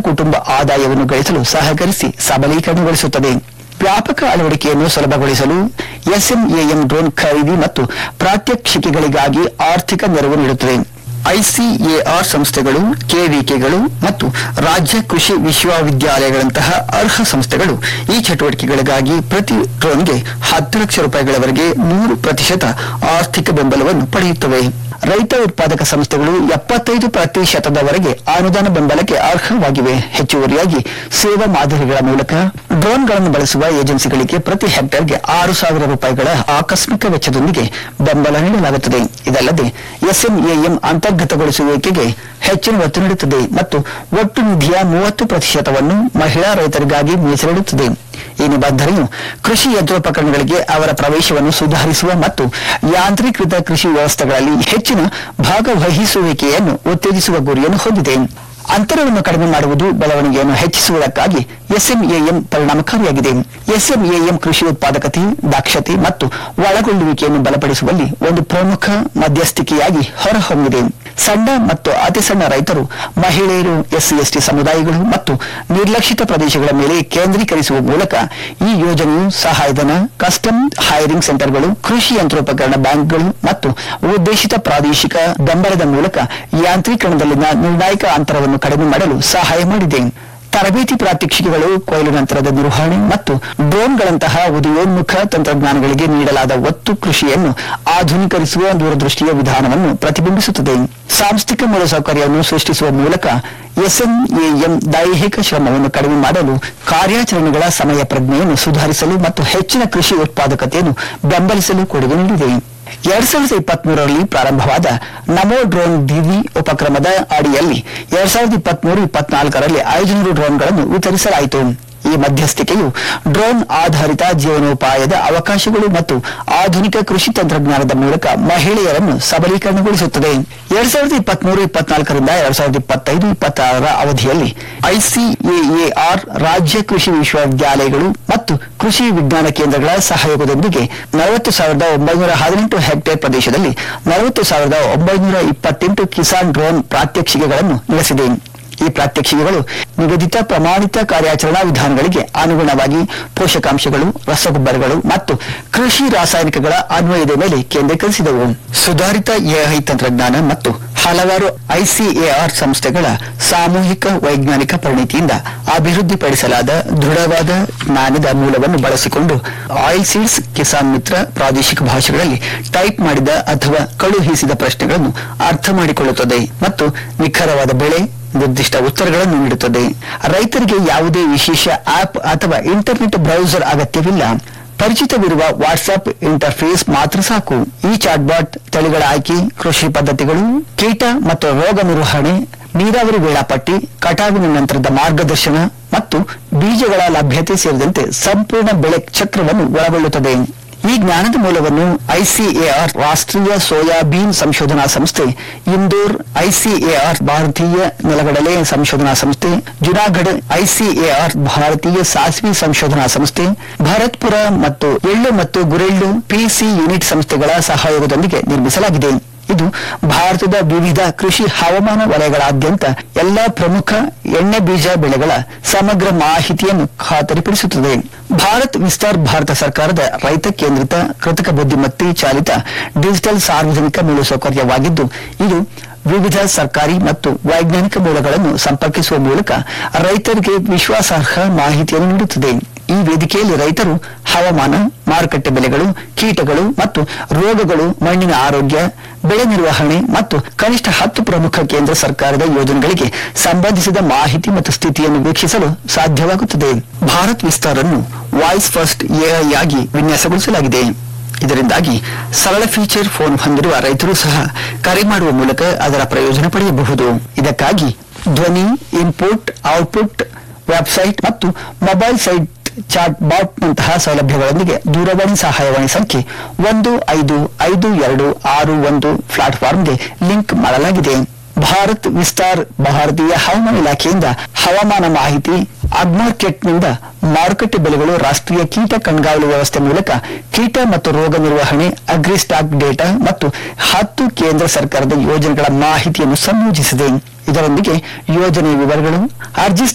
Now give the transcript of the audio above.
ಕುಟುಂಬ ಆದಾಯವನ್ನು ಗಳಿಸಲು ಸಹಕರಿಸಿ ಸಬಲೀಕರಣಗೊಳಿಸುತ್ತದೆ ವ್ಯಾಪಕ ಅಳವಡಿಕೆಯನ್ನು ಸುಲಭಗೊಳಿಸಲು ಎಸ್ಎಂಎಎಂ ಡ್ರೋನ್ ಖರೀದಿ ಮತ್ತು ಪ್ರಾತ್ಯಕ್ಷಿಕೆಗಳಿಗಾಗಿ ಆರ್ಥಿಕ ನೆರವು ನೀಡುತ್ತದೆ ಐಸಿಎಆರ್ ಸಂಸ್ಥೆಗಳು ಕೆವಿಕೆಗಳು ಮತ್ತು ರಾಜ್ಯ ಕೃಷಿ ವಿಶ್ವವಿದ್ಯಾಲಯಗಳಂತಹ ಅರ್ಹ ಸಂಸ್ಥೆಗಳು ಈ ಚಟುವಟಿಕೆಗಳಿಗಾಗಿ ಪ್ರತಿ ಡ್ರೋನ್ಗೆ ಹತ್ತು ಲಕ್ಷ ರೂಪಾಯಿಗಳವರೆಗೆ ನೂರು ಪ್ರತಿಶತ ಆರ್ಥಿಕ ಬೆಂಬಲವನ್ನು ಪಡೆಯುತ್ತವೆ ರೈತ ಉತ್ಪಾದಕ ಸಂಸ್ಥೆಗಳು ಎಪ್ಪತ್ತೈದು ಪ್ರತಿಶತದವರೆಗೆ ಅನುದಾನ ಬೆಂಬಲಕ್ಕೆ ಅರ್ಹವಾಗಿವೆ ಹೆಚ್ಚುವರಿಯಾಗಿ ಸೇವಾ ಮಾದರಿಗಳ ಮೂಲಕ ಡ್ರೋನ್ಗಳನ್ನು ಬಳಸುವ ಏಜೆನ್ಸಿಗಳಿಗೆ ಪ್ರತಿ ಹೆಕ್ಟೇರ್ಗೆ ಆರು ಸಾವಿರ ರೂಪಾಯಿಗಳ ಆಕಸ್ಮಿಕ ವೆಚ್ಚದೊಂದಿಗೆ ಬೆಂಬಲ ನೀಡಲಾಗುತ್ತದೆ ಇದಲ್ಲದೆ ಎಸ್ಎಂಎಎಂ ಅಂತರ್ಗತಗೊಳಿಸುವಿಕೆಗೆ ಹೆಚ್ಚಿನ ಒತ್ತು ನೀಡುತ್ತದೆ ಮತ್ತು ಒಟ್ಟು ನಿಧಿಯ ಮೂವತ್ತು ಪ್ರತಿಶತವನ್ನು ಮಹಿಳಾ ರೈತರಿಗಾಗಿ ಮೀಸಲಿಡುತ್ತದೆ ಈ ನಿಬಂಧನೆಯು ಕೃಷಿ ಯಂತ್ರೋಪಕರಣಗಳಿಗೆ ಅವರ ಪ್ರವೇಶವನ್ನು ಸುಧಾರಿಸುವ ಮತ್ತು ಯಾಂತ್ರೀಕೃತ ಕೃಷಿ ವ್ಯವಸ್ಥೆಗಳಲ್ಲಿ ಹೆಚ್ಚಿನ ಭಾಗವಹಿಸುವಿಕೆಯನ್ನು ಉತ್ತೇಜಿಸುವ ಗುರಿಯನ್ನು ಹೊಂದಿದೆ ಅಂತರವನ್ನು ಕಡಿಮೆ ಮಾಡುವುದು ಬೆಳವಣಿಗೆಯನ್ನು ಹೆಚ್ಚಿಸುವುದಕ್ಕಾಗಿ ಎಸ್ಎಂಎಎಂ ಪರಿಣಾಮಕಾರಿಯಾಗಿದೆ ಎಸ್ಎಂಎಎಂ ಕೃಷಿ ಉತ್ಪಾದಕತೆ ದಕ್ಷತೆ ಮತ್ತು ಒಳಗೊಳ್ಳುವಿಕೆಯನ್ನು ಬಲಪಡಿಸುವಲ್ಲಿ ಒಂದು ಪ್ರಮುಖ ಮಧ್ಯಸ್ಥಿಕೆಯಾಗಿ ಹೊರಹೊಮ್ಮಿದೆ ಸಣ್ಣ ಮತ್ತು ಅತಿ ಸಣ್ಣ ರೈತರು ಮಹಿಳೆಯರು ಎಸ್ಸಿ ಎಸ್ಟಿ ಸಮುದಾಯಗಳು ಮತ್ತು ನಿರ್ಲಕ್ಷಿತ ಪ್ರದೇಶಗಳ ಮೇಲೆ ಕೇಂದ್ರೀಕರಿಸುವ ಮೂಲಕ ಈ ಯೋಜನೆಯು ಸಹಾಯಧನ ಕಸ್ಟಮ್ ಹೈರಿಂಗ್ ಸೆಂಟರ್ಗಳು ಕೃಷಿ ಯಂತ್ರೋಪಕರಣ ಬ್ಯಾಂಕ್ಗಳು ಮತ್ತು ಉದ್ದೇಶಿತ ಪ್ರಾದೇಶಿಕ ಬೆಂಬಲದ ಮೂಲಕ ಯಾಂತ್ರೀಕರಣದಲ್ಲಿನ ನಿರ್ಣಾಯಕ ಅಂತರವನ್ನು ಕಡಿಮೆ ಮಾಡಲು ಸಹಾಯ ಮಾಡಿದೆ ತರಬೇತಿ ಪ್ರಾತ್ಯಕ್ಷಿಕೆಗಳು ಕೊಯ್ಲು ನಂತರದ ನಿರ್ವಹಣೆ ಮತ್ತು ಡ್ರೋನ್ಗಳಂತಹ ಉದಯೋನ್ಮುಖ ತಂತ್ರಜ್ಞಾನಗಳಿಗೆ ನೀಡಲಾದ ಒತ್ತು ಕೃಷಿಯನ್ನು ಆಧುನೀಕರಿಸುವ ದೂರದೃಷ್ಟಿಯ ವಿಧಾನವನ್ನು ಪ್ರತಿಬಿಂಬಿಸುತ್ತದೆ ಸಾಂಸ್ಥಿಕ ಮೂಲಸೌಕರ್ಯವನ್ನು ಸೃಷ್ಟಿಸುವ ಮೂಲಕ ಎಸ್ಎಂಎಎಂ ದೈಹಿಕ ಶ್ರಮವನ್ನು ಕಡಿಮೆ ಮಾಡಲು ಕಾರ್ಯಾಚರಣೆಗಳ ಸಮಯ ಪ್ರಜ್ಞೆಯನ್ನು ಸುಧಾರಿಸಲು ಮತ್ತು ಹೆಚ್ಚಿನ ಕೃಷಿ ಉತ್ಪಾದಕತೆಯನ್ನು ಬೆಂಬಲಿಸಲು ಕೊಡುಗೆ ನೀಡಿದೆ ಎರಡ್ ಸಾವಿರದ ಇಪ್ಪತ್ಮೂರರಲ್ಲಿ ಪ್ರಾರಂಭವಾದ ನಮೋ ಡ್ರೋನ್ ದಿವಿ ಉಪಕ್ರಮದ ಅಡಿಯಲ್ಲಿ ಎರಡ್ ಸಾವಿರದ ಇಪ್ಪತ್ಮೂರು ಇಪ್ಪತ್ನಾಲ್ಕರಲ್ಲಿ ಐದುನೂರು ಡ್ರೋನ್ಗಳನ್ನು ವಿತರಿಸಲಾಯಿತು ಈ ಮಧ್ಯಸ್ಥಿಕೆಯು ಡ್ರೋನ್ ಆಧಾರಿತ ಜೀವನೋಪಾಯದ ಅವಕಾಶಗಳು ಮತ್ತು ಆಧುನಿಕ ಕೃಷಿ ತಂತ್ರಜ್ಞಾನದ ಮೂಲಕ ಮಹಿಳೆಯರನ್ನು ಸಬಲೀಕರಣಗೊಳಿಸುತ್ತದೆ ಎರಡ್ ಸಾವಿರದ ಇಪ್ಪತ್ಮೂರು ಇಪ್ಪತ್ನಾಲ್ಕರಿಂದ ಎರಡ್ ಸಾವಿರದ ಇಪ್ಪತ್ತೈದು ಇಪ್ಪತ್ತಾರರ ಅವಧಿಯಲ್ಲಿ ಐಸಿಎಎಆರ್ ರಾಜ್ಯ ಕೃಷಿ ವಿಶ್ವವಿದ್ಯಾಲಯಗಳು ಮತ್ತು ಕೃಷಿ ವಿಜ್ಞಾನ ಕೇಂದ್ರಗಳ ಸಹಯೋಗದೊಂದಿಗೆ ನಲವತ್ತು ಸಾವಿರದ ಒಂಬೈನೂರ ಹದಿನೆಂಟು ಹೆಕ್ಟೇರ್ ಪ್ರದೇಶದಲ್ಲಿ ನಲವತ್ತು ಸಾವಿರದ ಒಂಬೈನೂರ ಇಪ್ಪತ್ತೆಂಟು ಕಿಸಾನ್ ಡ್ರೋನ್ ಪ್ರಾತ್ಯಕ್ಷಿಕೆಗಳನ್ನು ನಡೆಸಿದೆ ಈ ಪ್ರಾತ್ಯಕ್ಷಿಕೆಗಳು ನಿಗದಿತ ಪ್ರಮಾಣಿತ ಕಾರ್ಯಾಚರಣಾ ವಿಧಾನಗಳಿಗೆ ಅನುಗುಣವಾಗಿ ಪೋಷಕಾಂಶಗಳು ರಸಗೊಬ್ಬರಗಳು ಮತ್ತು ಕೃಷಿ ರಾಸಾಯನಿಕಗಳ ಅನ್ವಯದ ಮೇಲೆ ಕೇಂದ್ರೀಕರಿಸಿದವು ಸುಧಾರಿತ ಎಐ ತಂತ್ರಜ್ಞಾನ ಮತ್ತು ಹಲವಾರು ಐಸಿಎಆರ್ ಸಂಸ್ಥೆಗಳ ಸಾಮೂಹಿಕ ವೈಜ್ಞಾನಿಕ ಪರಿಣಿತಿಯಿಂದ ಅಭಿವೃದ್ಧಿಪಡಿಸಲಾದ ದೃಢವಾದ ಜ್ಞಾನದ ಮೂಲವನ್ನು ಬಳಸಿಕೊಂಡು ಆಯಿಲ್ ಸೀಡ್ಸ್ ಕಿಸಾನ್ ಮಿತ್ರ ಪ್ರಾದೇಶಿಕ ಭಾಷೆಗಳಲ್ಲಿ ಟೈಪ್ ಮಾಡಿದ ಅಥವಾ ಕಳುಹಿಸಿದ ಪ್ರಶ್ನೆಗಳನ್ನು ಅರ್ಥ ಮಾಡಿಕೊಳ್ಳುತ್ತದೆ ಮತ್ತು ನಿಖರವಾದ ಬೆಳೆ ನಿರ್ದಿಷ್ಟ ಉತ್ತರಗಳನ್ನು ನೀಡುತ್ತದೆ ರೈತರಿಗೆ ಯಾವುದೇ ವಿಶೇಷ ಆಪ್ ಅಥವಾ ಇಂಟರ್ನೆಟ್ ಬ್ರೌಸರ್ ಅಗತ್ಯವಿಲ್ಲ ಪರಿಚಿತವಿರುವ ವಾಟ್ಸ್ಆಪ್ ಇಂಟರ್ಫೇಸ್ ಮಾತ್ರ ಸಾಕು ಈ ಚಾಟ್ಬಾಟ್ ತಳಿಗಳ ಆಯ್ಕೆ ಕೃಷಿ ಪದ್ಧತಿಗಳು ಕೀಟ ಮತ್ತು ರೋಗ ನಿರ್ವಹಣೆ ನೀರಾವರಿ ವೇಳಾಪಟ್ಟಿ ಕಟಾವಿನ ನಂತರದ ಮಾರ್ಗದರ್ಶನ ಮತ್ತು ಬೀಜಗಳ ಲಭ್ಯತೆ ಸೇರಿದಂತೆ ಸಂಪೂರ್ಣ ಬೆಳೆ ಚಕ್ರವನ್ನು ಒಳಗೊಳ್ಳುತ್ತದೆ ಈ ಜ್ಞಾನದ ಮೂಲವನ್ನು ಐಸಿಎಆರ್ ರಾಷ್ಟ್ರೀಯ ಸೋಯಾಬೀನ್ ಸಂಶೋಧನಾ ಸಂಸ್ಥೆ ಇಂದೋರ್ ಐಸಿಎಆರ್ ಭಾರತೀಯ ನೆಲಗಡಲೆ ಸಂಶೋಧನಾ ಸಂಸ್ಥೆ ಜುನಾಗಢ್ ಐಸಿಎಆರ್ ಭಾರತೀಯ ಸಾಸಿವೆ ಸಂಶೋಧನಾ ಸಂಸ್ಥೆ ಭರತ್ಪುರ ಮತ್ತು ಎಳ್ಳು ಮತ್ತು ಗುರೆಳ್ಳು ಪಿಸಿ ಯೂನಿಟ್ ಸಂಸ್ಥೆಗಳ ಸಹಯೋಗದೊಂದಿಗೆ ನಿರ್ಮಿಸಲಾಗಿದೆ ಇದು ಭಾರತದ ವಿವಿಧ ಕೃಷಿ ಹವಾಮಾನ ವಲಯಗಳಾದ್ಯಂತ ಎಲ್ಲಾ ಪ್ರಮುಖ ಎಣ್ಣೆ ಬೀಜ ಬೆಳೆಗಳ ಸಮಗ್ರ ಮಾಹಿತಿಯನ್ನು ಖಾತರಿಪಡಿಸುತ್ತದೆ ಭಾರತ್ ವಿಸ್ತಾರ್ ಭಾರತ ಸರ್ಕಾರದ ರೈತ ಕೇಂದ್ರಿತ ಕೃತಕ ಬುದ್ಧಿಮತ್ತೆ ಚಾಲಿತ ಡಿಜಿಟಲ್ ಸಾರ್ವಜನಿಕ ಮೂಲಸೌಕರ್ಯವಾಗಿದ್ದು ಇದು ವಿವಿಧ ಸರ್ಕಾರಿ ಮತ್ತು ವೈಜ್ಞಾನಿಕ ಮೂಲಗಳನ್ನು ಸಂಪರ್ಕಿಸುವ ಮೂಲಕ ರೈತರಿಗೆ ವಿಶ್ವಾಸಾರ್ಹ ಮಾಹಿತಿಯನ್ನು ನೀಡುತ್ತದೆ ಈ ವೇದಿಕೆಯಲ್ಲಿ ರೈತರು ಹವಾಮಾನ ಮಾರುಕಟ್ಟೆ ಬೆಲೆಗಳು ಕೀಟಗಳು ಮತ್ತು ರೋಗಗಳು ಮಣ್ಣಿನ ಆರೋಗ್ಯ ಬೆಳೆ ನಿರ್ವಹಣೆ ಮತ್ತು ಕನಿಷ್ಠ ಹತ್ತು ಪ್ರಮುಖ ಕೇಂದ್ರ ಸರ್ಕಾರದ ಯೋಜನೆಗಳಿಗೆ ಸಂಬಂಧಿಸಿದ ಮಾಹಿತಿ ಮತ್ತು ಸ್ಥಿತಿಯನ್ನು ವೀಕ್ಷಿಸಲು ಸಾಧ್ಯವಾಗುತ್ತದೆ ಭಾರತ್ ವಿಸ್ತಾರ್ ಅನ್ನು ವಾಯ್ಸ್ ಫಸ್ಟ್ ಎಐ ಆಗಿ ವಿನ್ಯಾಸಗೊಳಿಸಲಾಗಿದೆ ಇದರಿಂದಾಗಿ ಸರಳ ಫೀಚರ್ ಫೋನ್ ಹೊಂದಿರುವ ರೈತರು ಸಹ ಕರೆ ಮಾಡುವ ಮೂಲಕ ಅದರ ಪ್ರಯೋಜನ ಪಡೆಯಬಹುದು ಇದಕ್ಕಾಗಿ ಧ್ವನಿ ಇನ್ಪುಟ್ ಔಟ್ಪುಟ್ ವೆಬ್ಸೈಟ್ ಮತ್ತು ಮೊಬೈಲ್ ಸೈಟ್ ಚಾಟ್ ಬಾಟ್ ನಂತಹ ಸೌಲಭ್ಯಗಳೊಂದಿಗೆ ದೂರವಾಣಿ ಸಹಾಯವಾಣಿ ಸಂಖ್ಯೆ ಒಂದು ಐದು ಐದು ಎರಡು ಆರು ಒಂದು ಪ್ಲಾಟ್ಫಾರ್ಮ್ಗೆ ಲಿಂಕ್ ಮಾಡಲಾಗಿದೆ ಭಾರತ್ ವಿಸ್ತಾರ್ ಭಾರತೀಯ ಹವಾಮಾನ ಇಲಾಖೆಯಿಂದ ಹವಾಮಾನ ಮಾಹಿತಿ ಅಗ್ಮಾರ್ಕೆಟ್ನಿಂದ ಮಾರುಕಟ್ಟೆ ಬೆಲೆಗಳು ರಾಷ್ಟ್ರೀಯ ಕೀಟ ಕಣ್ಗಾವಲು ವ್ಯವಸ್ಥೆ ಮೂಲಕ ಕೀಟ ಮತ್ತು ರೋಗ ನಿರ್ವಹಣೆ ಅಗ್ರಿ ಸ್ಟಾಕ್ ಡೇಟಾ ಮತ್ತು ಹತ್ತು ಕೇಂದ್ರ ಸರ್ಕಾರದ ಯೋಜನೆಗಳ ಮಾಹಿತಿಯನ್ನು ಸಂಯೋಜಿಸಿದೆ ಇದರೊಂದಿಗೆ ಯೋಜನೆಯ ವಿವರಗಳು ಅರ್ಜಿ